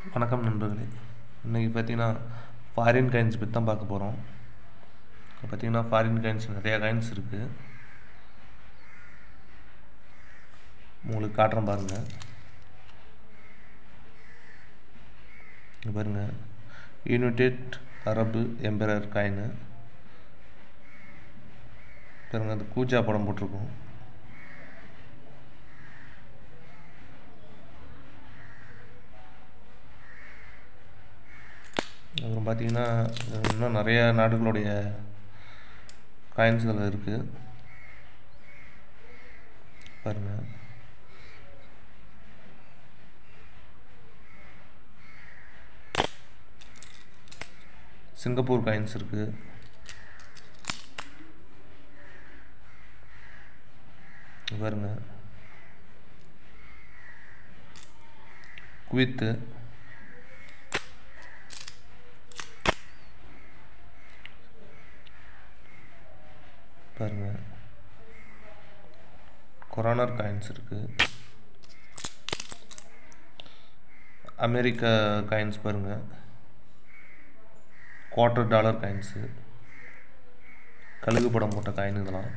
வணக்கம் நண்பர்களே இன்றைக்கி பார்த்தீங்கன்னா ஃபாரின் காயின்ஸ் பற்றி தான் பார்க்க போகிறோம் இப்போ பார்த்தீங்கன்னா ஃபாரின் காயின்ஸ் நிறையா காயின்ஸ் இருக்குது உங்களுக்கு காட்டுறேன் பாருங்கள் இங்க பாருங்கள் யுனைடெட் அரபு எம்பரர் காயின் பாருங்கள் அந்த கூஜா படம் போட்டிருக்கோம் அப்புறம் பார்த்தீங்கன்னா இன்னும் நிறைய நாடுகளுடைய காயின்ஸ் இதில் இருக்குது பாருங்கள் சிங்கப்பூர் காயின்ஸ் இருக்குது பாருங்க குவித்து பாருங்க கொரோனர் காயின்ஸ் இருக்குது அமெரிக்கா காயின்ஸ் பாருங்கள் குவார்ட்டர் டாலர் காயின்ஸு கழுகு படம் போட்ட காயின் இதெல்லாம்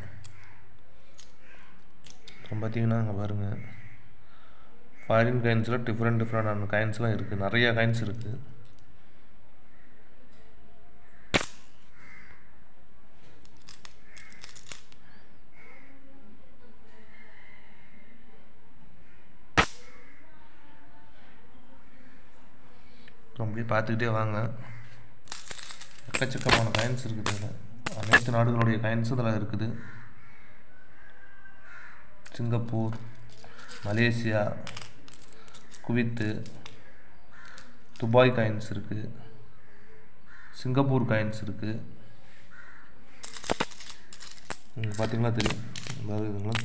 அப்புறம் பார்த்தீங்கன்னா அங்கே பாருங்கள் ஃபாரின் காயின்ஸில் டிஃப்ரெண்ட் டிஃப்ரெண்டான காயின்ஸ்லாம் இருக்குது நிறையா காயின்ஸ் இருக்குது அப்படியே பார்த்துக்கிட்டே வாங்க எக்கச்சக்கமான காயின்ஸ் இருக்குது இதில் அனைத்து நாடுகளுடைய காயின்ஸும் இதில் இருக்குது சிங்கப்பூர் மலேசியா குவித்து துபாய் காயின்ஸ் இருக்குது சிங்கப்பூர் காயின்ஸ் இருக்குது இங்கே பார்த்தீங்களா தெரியும் அதாவது இதுங்களா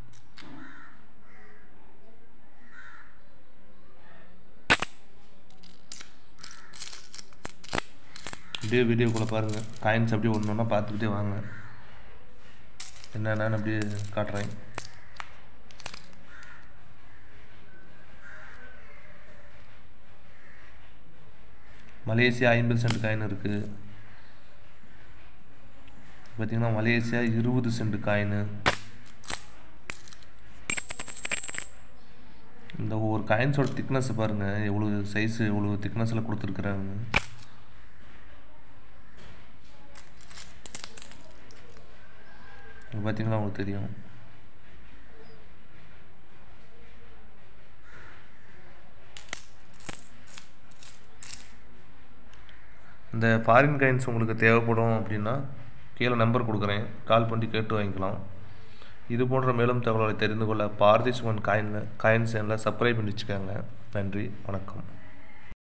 அப்படியே வீடியோக்குள்ளே பாருங்கள் காயின்ஸ் அப்படியே ஒன்று ஒன்றா பார்த்துக்கிட்டே வாங்க என்னென்னு அப்படியே காட்டுறேன் மலேசியா ஐம்பது சென்ட் காயின் இருக்குது பார்த்திங்கன்னா மலேசியா இருபது சென்ட் காயின் இந்த ஒவ்வொரு காயின்ஸோட திக்னஸ் பாருங்கள் எவ்வளோ சைஸு எவ்வளோ திக்னஸில் கொடுத்துருக்குறாங்க பார்த்தீங்கன்னா உங்களுக்கு தெரியும் இந்த ஃபாரின் காயின்ஸ் உங்களுக்கு தேவைப்படும் அப்படின்னா கீழே நம்பர் கொடுக்குறேன் கால் பண்ணி கேட்டு வாங்கிக்கலாம் இது போன்ற மேலும் தகவல்களை தெரிந்து கொள்ள பாரதி சுமன் காயின் காயின் சேனலை சப்ஸ்கிரைப் பண்ணி வச்சுக்கோங்க நன்றி வணக்கம்